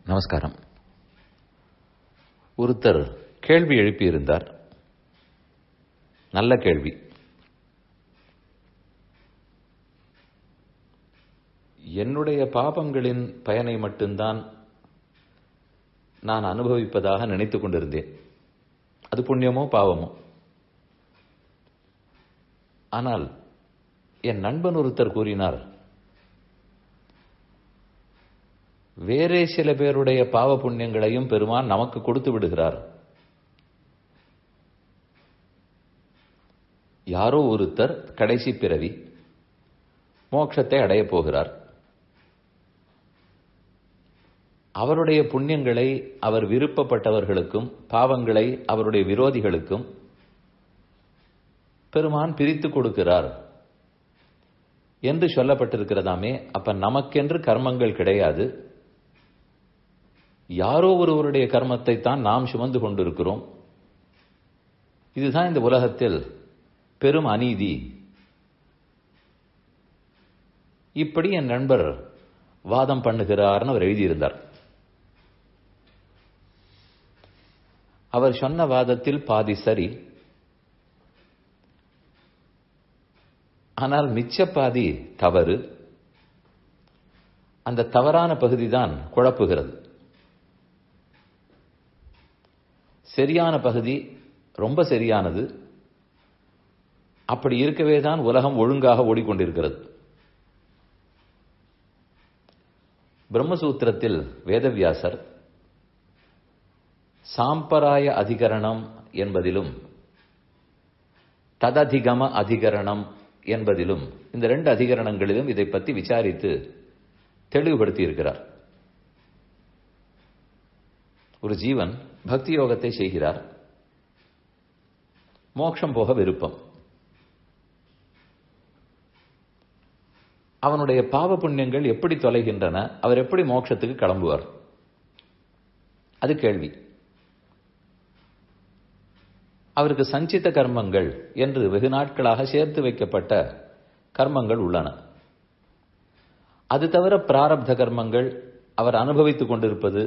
நமஸ்காரம் ஒருத்தர் கேள்வி எழுப்பியிருந்தார் நல்ல கேள்வி என்னுடைய பாபங்களின் பயனை மட்டும்தான் நான் அனுபவிப்பதாக நினைத்துக் கொண்டிருந்தேன் அது புண்ணியமோ பாவமோ ஆனால் என் நண்பன் ஒருத்தர் கூறினார் வேறே சில பேருடைய பாவ புண்ணியங்களையும் பெருமான் நமக்கு கொடுத்து விடுகிறார் யாரோ ஒருத்தர் கடைசி பிறவி மோட்சத்தை அடையப் போகிறார் அவருடைய புண்ணியங்களை அவர் விருப்பப்பட்டவர்களுக்கும் பாவங்களை அவருடைய விரோதிகளுக்கும் பெருமான் பிரித்து கொடுக்கிறார் என்று சொல்லப்பட்டிருக்கிறதாமே அப்ப நமக்கென்று கர்மங்கள் கிடையாது யாரோ ஒருவருடைய கர்மத்தை தான் நாம் சுமந்து கொண்டிருக்கிறோம் இதுதான் இந்த உலகத்தில் பெரும் அநீதி இப்படி என் நண்பர் வாதம் பண்ணுகிறார்னு அவர் எழுதியிருந்தார் அவர் சொன்ன வாதத்தில் பாதி சரி ஆனால் மிச்ச பாதி தவறு அந்த தவறான பகுதி தான் குழப்புகிறது சரியான பகுதி ரொம்ப சரியானது அப்படி இருக்கவே தான் உலகம் ஒழுங்காக ஓடிக்கொண்டிருக்கிறது பிரம்மசூத்திரத்தில் வேதவியாசர் சாம்பராய அதிகரணம் என்பதிலும் தததிகம அதிகரணம் என்பதிலும் இந்த ரெண்டு அதிகரணங்களிலும் இதை பற்றி விசாரித்து தெளிவுபடுத்தி இருக்கிறார் ஒரு ஜீவன் பக்தி யோகத்தை செய்கிறார் மோட்சம் போக விருப்பம் அவனுடைய பாவ புண்ணியங்கள் எப்படி தொலைகின்றன அவர் எப்படி மோட்சத்துக்கு கிளம்புவார் அது கேள்வி அவருக்கு சஞ்சித்த கர்மங்கள் என்று வெகு நாட்களாக சேர்த்து வைக்கப்பட்ட கர்மங்கள் உள்ளன அது தவிர பிராரப்த கர்மங்கள் அவர் அனுபவித்துக் கொண்டிருப்பது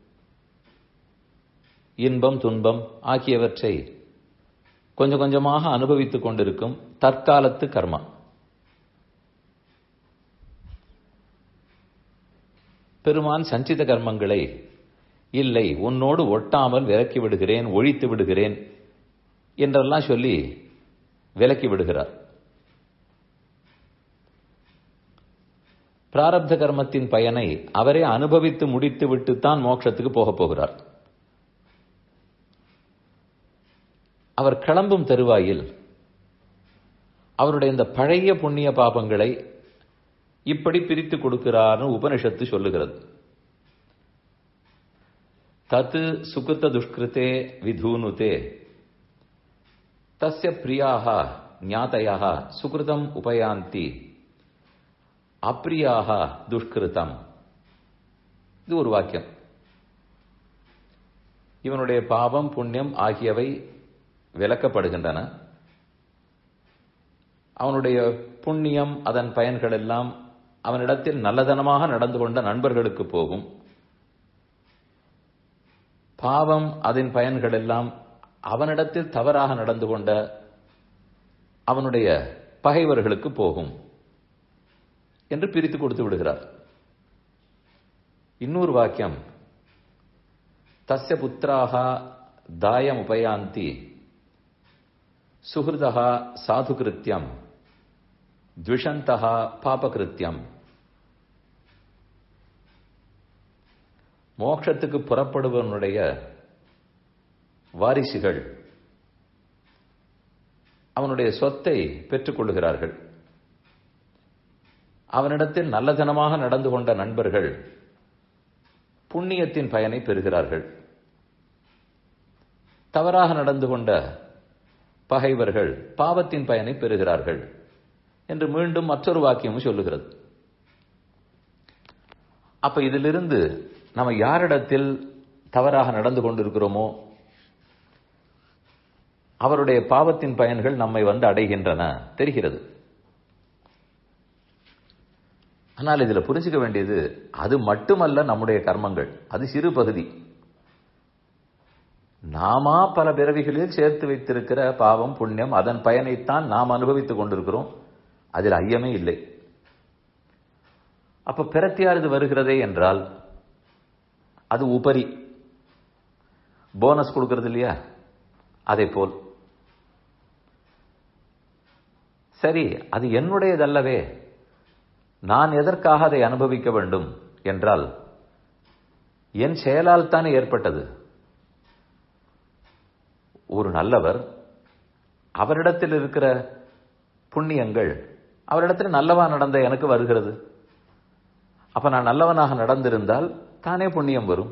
இன்பம் துன்பம் ஆகியவற்றை கொஞ்சம் கொஞ்சமாக அனுபவித்துக் கொண்டிருக்கும் தற்காலத்து கர்மா பெருமான் சஞ்சித கர்மங்களை இல்லை உன்னோடு ஒட்டாமல் விலக்கி விடுகிறேன் ஒழித்து விடுகிறேன் என்றெல்லாம் சொல்லி விலக்கி விடுகிறார் பிராரப்த கர்மத்தின் பயனை அவரே அனுபவித்து முடித்து விட்டுத்தான் மோட்சத்துக்கு போகப் போகிறார் அவர் கிளம்பும் தருவாயில் அவருடைய இந்த பழைய புண்ணிய பாபங்களை இப்படி பிரித்து கொடுக்கிறார்னு உபனிஷத்து சொல்லுகிறது தத்து சுகுத்த துஷ்கிருத்தே விதூனுதே தஸ்ய பிரியாக ஞாதையாக சுகிருதம் உபயாந்தி அப்பிரியாக துஷ்கிருதம் இது ஒரு வாக்கியம் இவனுடைய பாவம் புண்ணியம் ஆகியவை விளக்கப்படுகின்றன அவனுடைய புண்ணியம் அதன் பயன்கள் எல்லாம் அவனிடத்தில் நல்லதனமாக நடந்து கொண்ட நண்பர்களுக்கு போகும் பாவம் அதன் பயன்கள் எல்லாம் அவனிடத்தில் தவறாக நடந்து கொண்ட அவனுடைய பகைவர்களுக்கு போகும் என்று பிரித்து கொடுத்து விடுகிறார் இன்னொரு வாக்கியம் தஸ்ய புத்திராக தாயம் உபயாந்தி சுகிருதா சாது கிருத்தியம் த்விஷந்தா பாபகிருத்தியம் மோட்சத்துக்கு புறப்படுவனுடைய வாரிசுகள் அவனுடைய சொத்தை பெற்றுக்கொள்கிறார்கள் அவனிடத்தில் நல்லதனமாக நடந்து கொண்ட நண்பர்கள் புண்ணியத்தின் பயனை பெறுகிறார்கள் தவறாக நடந்து கொண்ட பகைவர்கள் பாவத்தின் பயனை பெறுகிறார்கள் என்று மீண்டும் மற்றொரு வாக்கியமும் சொல்லுகிறது அப்ப இதிலிருந்து நம்ம யாரிடத்தில் தவறாக நடந்து கொண்டிருக்கிறோமோ அவருடைய பாவத்தின் பயன்கள் நம்மை வந்து அடைகின்றன தெரிகிறது ஆனால் இதுல புரிஞ்சுக்க வேண்டியது அது மட்டுமல்ல நம்முடைய கர்மங்கள் அது சிறு பகுதி நாமா பல பிறவிகளில் சேர்த்து வைத்திருக்கிற பாவம் புண்ணியம் அதன் பயனைத்தான் நாம் அனுபவித்துக் கொண்டிருக்கிறோம் அதில் ஐயமே இல்லை அப்ப பிரத்தியார் இது வருகிறதே என்றால் அது உபரி போனஸ் கொடுக்கிறது இல்லையா அதை போல் சரி அது என்னுடையதல்லவே நான் எதற்காக அதை அனுபவிக்க வேண்டும் என்றால் என் செயலால் தானே ஏற்பட்டது ஒரு நல்லவர் அவரிடத்தில் இருக்கிற புண்ணியங்கள் அவரிடத்தில் நல்லவா நடந்த எனக்கு வருகிறது அப்ப நான் நல்லவனாக நடந்திருந்தால் தானே புண்ணியம் வரும்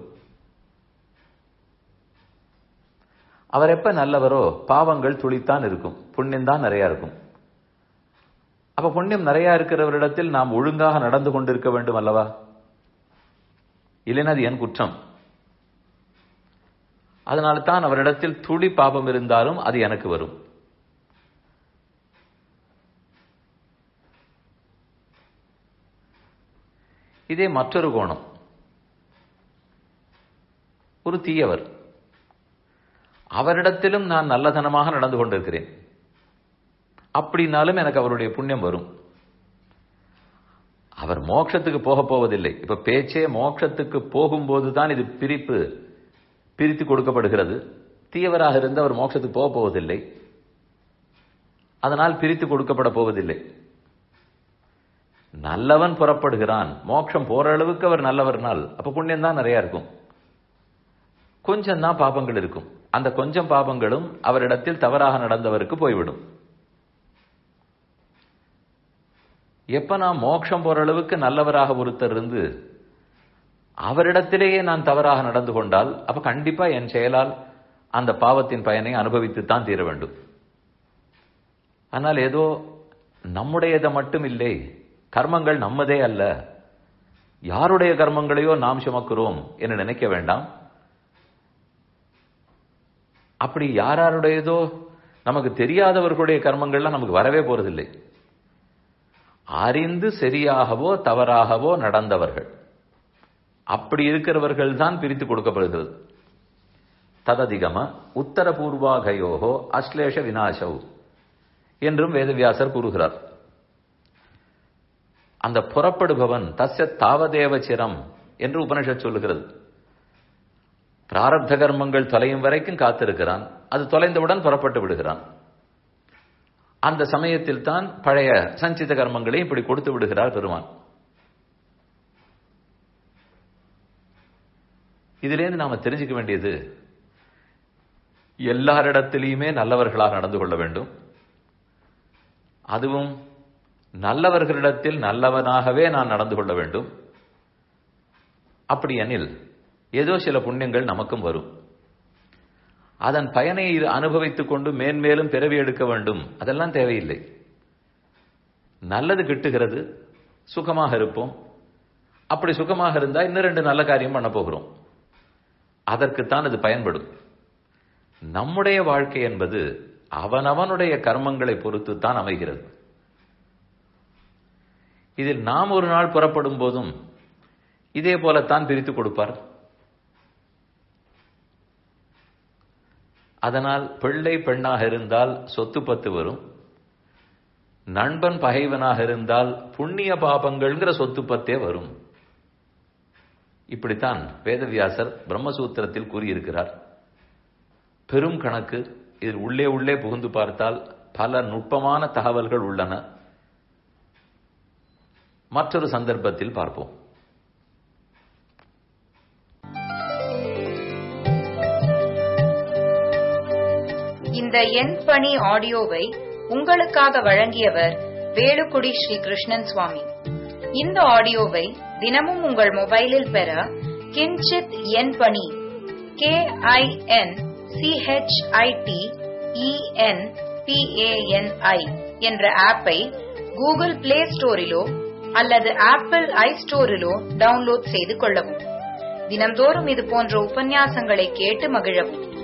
அவர் எப்ப நல்லவரோ பாவங்கள் துளித்தான் இருக்கும் புண்ணியம் தான் நிறைய இருக்கும் அப்ப புண்ணியம் நிறைய இருக்கிறவரிடத்தில் நாம் ஒழுங்காக நடந்து கொண்டிருக்க வேண்டும் அல்லவா இல்லைன்னா அது என் குற்றம் அதனால தான் அவரிடத்தில் துளி பாபம் இருந்தாலும் அது எனக்கு வரும் இதே மற்றொரு கோணம் ஒரு தீயவர் அவரிடத்திலும் நான் நல்லதனமாக நடந்து கொண்டிருக்கிறேன் அப்படின்னாலும் எனக்கு அவருடைய புண்ணியம் வரும் அவர் மோட்சத்துக்கு போக போவதில்லை இப்ப பேச்சே மோட்சத்துக்கு போகும்போது தான் இது பிரிப்பு பிரித்து கொடுக்கப்படுகிறது தீயவராக இருந்து அவர் மோட்சத்துக்கு போக போவதில்லை அதனால் பிரித்து கொடுக்கப்பட போவதில்லை நல்லவன் புறப்படுகிறான் மோட்சம் போற அளவுக்கு அவர் நல்லவர்னால் அப்ப புண்ணியம் தான் நிறைய இருக்கும் கொஞ்சம் தான் பாபங்கள் இருக்கும் அந்த கொஞ்சம் பாபங்களும் அவரிடத்தில் தவறாக நடந்தவருக்கு போய்விடும் எப்ப நான் மோட்சம் போற அளவுக்கு நல்லவராக ஒருத்தர் இருந்து அவரிடத்திலேயே நான் தவறாக நடந்து கொண்டால் அப்ப கண்டிப்பா என் செயலால் அந்த பாவத்தின் பயனை அனுபவித்துத்தான் தீர வேண்டும் ஆனால் ஏதோ நம்முடையதை மட்டும் இல்லை கர்மங்கள் நம்மதே அல்ல யாருடைய கர்மங்களையோ நாம் சுமக்கிறோம் என்று நினைக்க வேண்டாம் அப்படி யாராருடையதோ நமக்கு தெரியாதவர்களுடைய கர்மங்கள்லாம் நமக்கு வரவே போறதில்லை அறிந்து சரியாகவோ தவறாகவோ நடந்தவர்கள் அப்படி இருக்கிறவர்கள் தான் பிரித்து கொடுக்கப்படுகிறது தததிகம உத்தர பூர்வாகயோகோ அஸ்லேஷ வினாசவ் என்றும் வேதவியாசர் கூறுகிறார் அந்த புறப்படுபவன் தஸ்ய தாவதேவ சிரம் என்று உபனிஷத் சொல்லுகிறது பிராரப்த கர்மங்கள் தொலையும் வரைக்கும் காத்திருக்கிறான் அது தொலைந்தவுடன் புறப்பட்டு விடுகிறான் அந்த சமயத்தில் தான் பழைய சஞ்சித கர்மங்களை இப்படி கொடுத்து விடுகிறார் பெருமான் இதிலேருந்து நாம தெரிஞ்சுக்க வேண்டியது எல்லாரிடத்திலையுமே நல்லவர்களாக நடந்து கொள்ள வேண்டும் அதுவும் நல்லவர்களிடத்தில் நல்லவனாகவே நான் நடந்து கொள்ள வேண்டும் அப்படி எனில் ஏதோ சில புண்ணியங்கள் நமக்கும் வரும் அதன் பயனை அனுபவித்துக் கொண்டு மேன்மேலும் பிறவி எடுக்க வேண்டும் அதெல்லாம் தேவையில்லை நல்லது கிட்டுகிறது சுகமாக இருப்போம் அப்படி சுகமாக இருந்தா இன்னும் ரெண்டு நல்ல காரியம் பண்ண போகிறோம் அதற்குத்தான் அது பயன்படும் நம்முடைய வாழ்க்கை என்பது அவனவனுடைய கர்மங்களை பொறுத்து தான் அமைகிறது இதில் நாம் ஒரு நாள் புறப்படும் போதும் இதே போலத்தான் பிரித்து கொடுப்பார் அதனால் பிள்ளை பெண்ணாக இருந்தால் சொத்து பத்து வரும் நண்பன் பகைவனாக இருந்தால் புண்ணிய பாபங்கள்ங்கிற சொத்து பத்தே வரும் இப்படித்தான் வேதவியாசர் பிரம்மசூத்திரத்தில் கூறியிருக்கிறார் பெரும் கணக்கு இதில் உள்ளே உள்ளே புகுந்து பார்த்தால் பல நுட்பமான தகவல்கள் உள்ளன மற்றொரு சந்தர்ப்பத்தில் பார்ப்போம் இந்த எண் பணி ஆடியோவை உங்களுக்காக வழங்கியவர் வேலுக்குடி ஸ்ரீ கிருஷ்ணன் சுவாமி இந்த ஆடியோவை தினமும் உங்கள் மொபைலில் பெற கிஞ்சித் எண் பணி கே ஐ என் சிஹெச்ஐடி இஎன் பிஏஎன்ஐ என்ற ஆப்பை கூகுள் பிளே ஸ்டோரிலோ அல்லது ஆப்பிள் ஐ ஸ்டோரிலோ டவுன்லோட் செய்து கொள்ளவும் தினம்தோறும் இது போன்ற உபன்யாசங்களை கேட்டு மகிழவும்